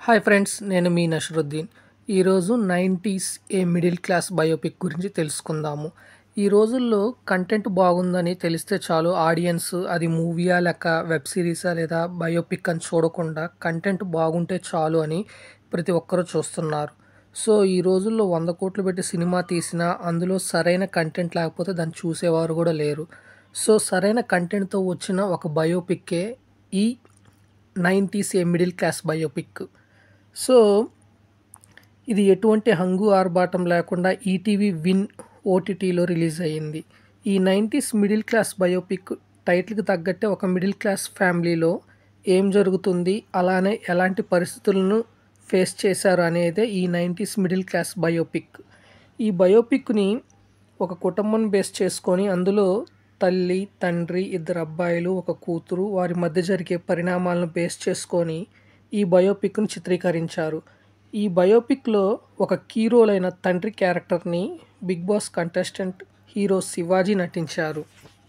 hi friends నేను మీ నషరుద్దీన్ ఈరోజు nineties a middle class biopic గురించి తెలుసుకుందాము ఈ రోజుల్లో కంటెంట్ బాగుందని తెలిస్తే చాలు ఆడియన్స్ అది మూవీయా లేక వెబ్ సిరీసా లేదా బయోపిక్ అని చూడకుండా కంటెంట్ బాగుంటే చాలు అని ప్రతి ఒక్కరూ చూస్తున్నారు సో ఈ రోజుల్లో వంద కోట్లు పెట్టి సినిమా తీసినా అందులో సరైన కంటెంట్ లేకపోతే దాన్ని చూసేవారు కూడా లేరు సో సరైన కంటెంట్తో వచ్చిన ఒక బయోపిక్కే ఈ nineties a middle class biopic so ఇది ఎటువంటి హంగు ఆర్భాటం లేకుండా ఈటీవీ విన్ ఓటీటీలో రిలీజ్ అయ్యింది ఈ నైంటీస్ మిడిల్ క్లాస్ బయోపిక్ టైటిల్కి తగ్గట్టే ఒక మిడిల్ క్లాస్ ఫ్యామిలీలో ఏం జరుగుతుంది అలానే ఎలాంటి పరిస్థితులను ఫేస్ చేశారు అనేదే ఈ నైంటీస్ మిడిల్ క్లాస్ బయోపిక్ ఈ బయోపిక్ని ఒక కుటుంబం బేస్ చేసుకొని అందులో తల్లి తండ్రి ఇద్దరు అబ్బాయిలు ఒక కూతురు వారి మధ్య జరిగే పరిణామాలను బేస్ చేసుకొని ఈ బయోపిక్ను చిత్రీకరించారు ఈ బయోపిక్లో ఒక కీ రోల్ అయిన తండ్రి క్యారెక్టర్ని Bigg Boss contestant hero Sivaji నటించారు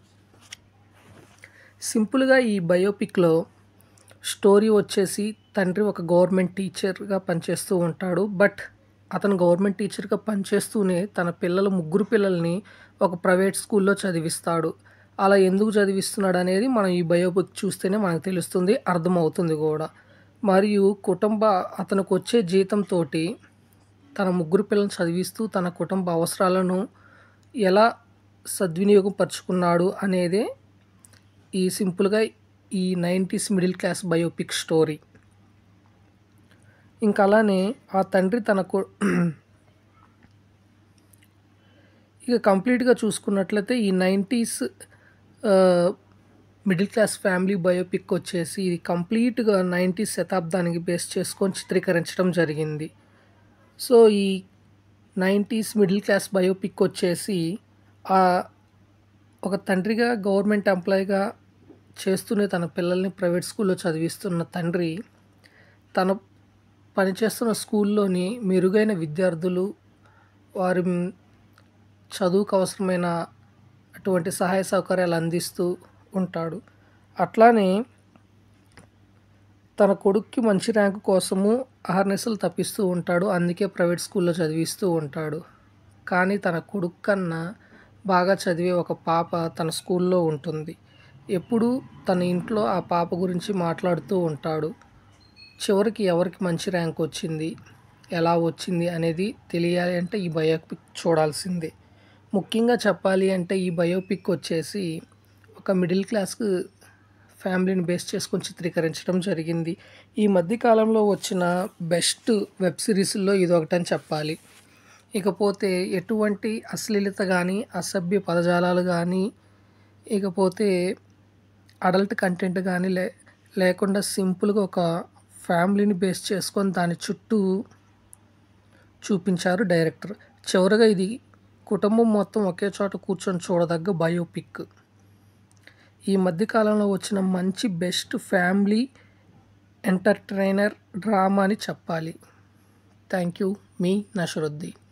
సింపుల్గా ఈ బయోపిక్లో స్టోరీ వచ్చేసి తండ్రి ఒక గవర్నమెంట్ టీచర్గా పనిచేస్తూ ఉంటాడు బట్ అతను గవర్నమెంట్ టీచర్గా పనిచేస్తూనే తన పిల్లలు ముగ్గురు పిల్లల్ని ఒక ప్రైవేట్ స్కూల్లో చదివిస్తాడు అలా ఎందుకు చదివిస్తున్నాడు అనేది మనం ఈ బయోపిక్ చూస్తేనే మనకు తెలుస్తుంది అర్థమవుతుంది కూడా మరియు కుటుంబ అతనికి వచ్చే జీతంతో తన ముగ్గురు పిల్లల్ని చదివిస్తూ తన కుటుంబ అవసరాలను ఎలా సద్వినియోగపరుచుకున్నాడు అనేదే ఈ సింపుల్గా ఈ nineties middle class biopic story ఇంకా అలానే ఆ తండ్రి తనకు ఇక కంప్లీట్గా చూసుకున్నట్లయితే ఈ nineties middle class family biopic వచ్చేసి ఇది కంప్లీట్గా నైంటీస్ శతాబ్దానికి బేస్ చేసుకొని చిత్రీకరించడం జరిగింది సో ఈ నైంటీస్ మిడిల్ క్లాస్ బయోపిక్ వచ్చేసి ఒక తండ్రిగా గవర్నమెంట్ ఎంప్లాయీగా చేస్తూనే తన పిల్లల్ని ప్రైవేట్ స్కూల్లో చదివిస్తున్న తండ్రి తన పనిచేస్తున్న స్కూల్లోని మెరుగైన విద్యార్థులు వారి చదువుకు అవసరమైన అటువంటి సహాయ సౌకర్యాలు అందిస్తూ ఉంటాడు అట్లానే తన కొడుక్కి మంచి ర్యాంకు కోసము అహర్నిశలు తప్పిస్తూ ఉంటాడు అందుకే ప్రైవేట్ స్కూల్లో చదివిస్తూ ఉంటాడు కానీ తన కొడుకు కన్నా బాగా చదివే ఒక పాప తన స్కూల్లో ఉంటుంది ఎప్పుడూ తన ఇంట్లో ఆ పాప గురించి మాట్లాడుతూ ఉంటాడు చివరికి ఎవరికి మంచి ర్యాంక్ వచ్చింది ఎలా వచ్చింది అనేది తెలియాలి అంటే ఈ బయోపిక్ చూడాల్సిందే ముఖ్యంగా చెప్పాలి అంటే ఈ బయోపిక్ వచ్చేసి ఒక మిడిల్ క్లాస్ ఫ్యామిలీని బేస్ చేసుకొని చిత్రీకరించడం జరిగింది ఈ మధ్యకాలంలో వచ్చిన బెస్ట్ వెబ్ సిరీస్లో ఇది ఒకటని చెప్పాలి ఇకపోతే ఎటువంటి అశ్లీలత కానీ అసభ్య పదజాలాలు కానీ ఇకపోతే అడల్ట్ కంటెంట్ కానీ లే లేకుండా సింపుల్గా ఒక ఫ్యామిలీని బేస్ చేసుకొని దాని చుట్టూ చూపించారు డైరెక్టర్ చివరగా ఇది కుటుంబం మొత్తం ఒకే చోట కూర్చొని చూడదగ్గ బయోపిక్ ఈ మధ్యకాలంలో వచ్చిన మంచి బెస్ట్ ఫ్యామిలీ ఎంటర్టైనర్ డ్రామా అని చెప్పాలి థ్యాంక్ యూ మీ నషరుద్దీన్